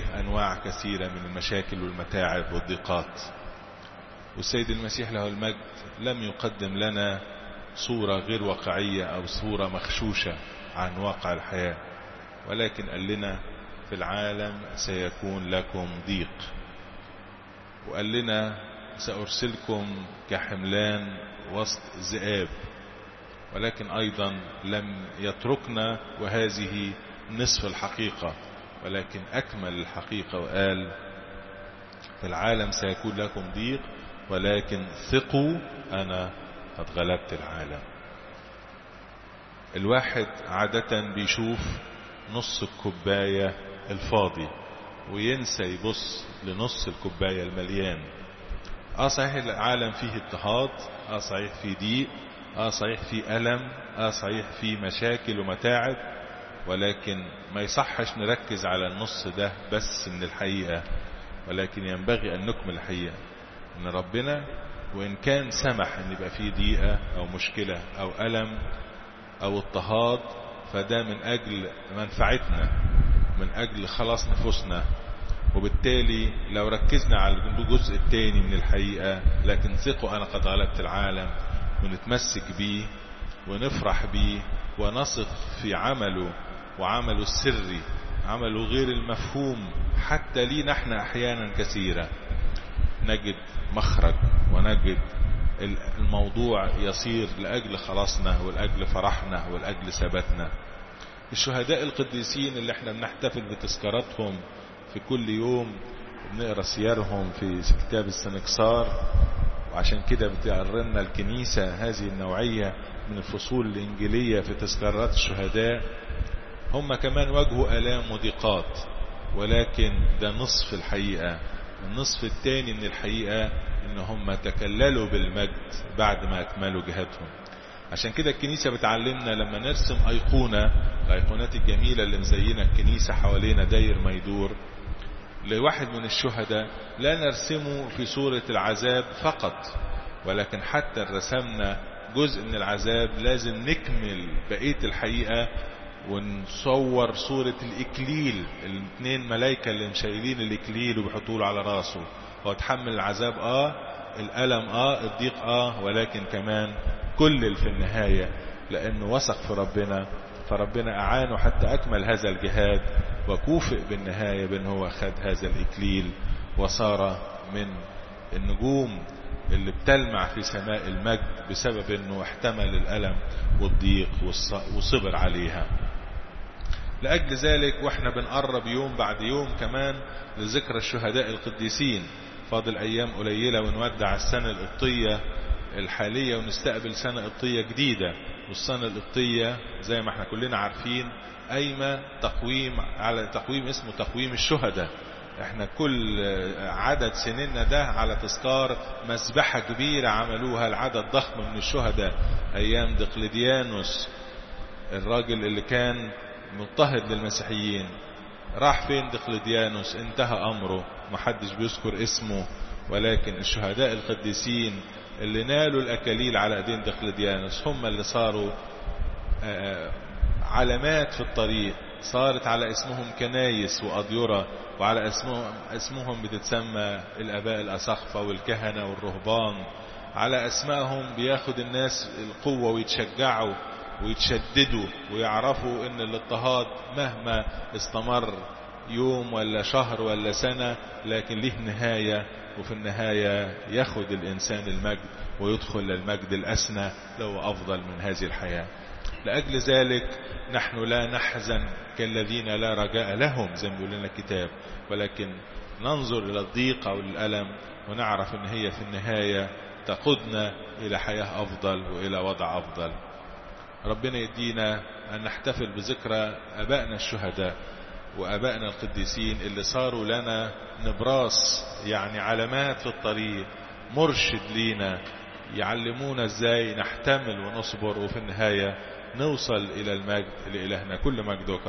فيه أنواع كثيرة من المشاكل والمتاعب والضيقات والسيد المسيح له المجد لم يقدم لنا صورة غير واقعية أو صورة مخشوشة عن واقع الحياة ولكن قال لنا في العالم سيكون لكم ضيق وقال لنا سأرسلكم كحملان وسط ذئاب ولكن أيضا لم يتركنا وهذه نصف الحقيقة ولكن أكمل الحقيقة وقال في العالم سيكون لكم ضيق ولكن ثقوا أنا قد غلبت العالم الواحد عادة بيشوف نص الكوباية الفاضي وينسى يبص لنص الكوباية المليان اه صحيح العالم فيه اضطهاد اه صحيح فيه ضيق اه صحيح فيه ألم اه صحيح فيه مشاكل ومتاعب ولكن ما يصحش نركز على النص ده بس من الحقيقة ولكن ينبغي أن نكمل الحقيقة ان ربنا وان كان سمح ان يبقى فيه ضيقة او مشكلة او ألم او اضطهاد فده من اجل منفعتنا من اجل خلاص نفوسنا وبالتالي لو ركزنا على الجزء الثاني من الحقيقة لكن ثقوا انا قد غلبت العالم ونتمسك بيه ونفرح بيه ونثق في عمله وعمله السري عمله غير المفهوم حتى لينا احنا احيانا كثيرة نجد مخرج ونجد الموضوع يصير لأجل خلاصنا ولأجل فرحنا ولأجل ثباتنا الشهداء القديسين اللي احنا بنحتفل بتذكاراتهم في كل يوم بنقرا سيرهم في كتاب السنكسار وعشان كده بتقرنا الكنيسة هذه النوعية من الفصول الإنجيلية في تذكارات الشهداء هم كمان واجهوا آلام وضيقات ولكن ده نصف الحقيقة النصف الثاني من الحقيقة ان هم تكللوا بالمجد بعد ما اكملوا جهادهم عشان كده الكنيسة بتعلمنا لما نرسم ايقونة الايقونات الجميلة اللي مزينة الكنيسة حوالينا داير ما يدور لواحد من الشهداء لا نرسمه في صورة العذاب فقط ولكن حتى رسمنا جزء من العذاب لازم نكمل بقية الحقيقة ونصور صورة الإكليل الاثنين ملايكة اللي مشايلين الإكليل وبيحطوا له على راسه هو تحمل العذاب آه الألم آه الضيق آه ولكن كمان كل في النهاية لأنه وثق في ربنا فربنا أعانه حتى أكمل هذا الجهاد وكوفئ بالنهاية بأن هو أخذ هذا الإكليل وصار من النجوم اللي بتلمع في سماء المجد بسبب أنه احتمل الألم والضيق وصبر عليها لأجل ذلك واحنا بنقرب يوم بعد يوم كمان لذكرى الشهداء القديسين فاضل أيام قليلة ونودع السنة القبطية الحالية ونستقبل سنة قبطية جديدة والسنة القبطية زي ما احنا كلنا عارفين قايمة تقويم على تقويم اسمه تقويم الشهداء احنا كل عدد سننا ده على تذكار مسبحة كبيرة عملوها العدد ضخم من الشهداء ايام دقلديانوس الراجل اللي كان مضطهد للمسيحيين راح فين دقلديانوس انتهى امره محدش بيذكر اسمه ولكن الشهداء القديسين اللي نالوا الاكاليل على ايدين دقلديانوس هم اللي صاروا علامات في الطريق صارت على اسمهم كنايس وأضيرة وعلى اسمهم, اسمهم بتتسمى الأباء الأسخفة والكهنة والرهبان على اسمائهم بياخد الناس القوة ويتشجعوا ويتشددوا ويعرفوا ان الاضطهاد مهما استمر يوم ولا شهر ولا سنة لكن له نهاية وفي النهاية ياخد الإنسان المجد ويدخل للمجد الأسنى لو أفضل من هذه الحياة لأجل ذلك نحن لا نحزن كالذين لا رجاء لهم زي ما بيقول لنا الكتاب ولكن ننظر إلى الضيق أو الألم ونعرف أن هي في النهاية تقودنا إلى حياة أفضل وإلى وضع أفضل ربنا يدينا أن نحتفل بذكرى أبائنا الشهداء وأبائنا القديسين اللي صاروا لنا نبراس يعني علامات في الطريق مرشد لينا يعلمونا ازاي نحتمل ونصبر وفي النهاية نوصل إلى المجد لإلهنا كل مجد وكرم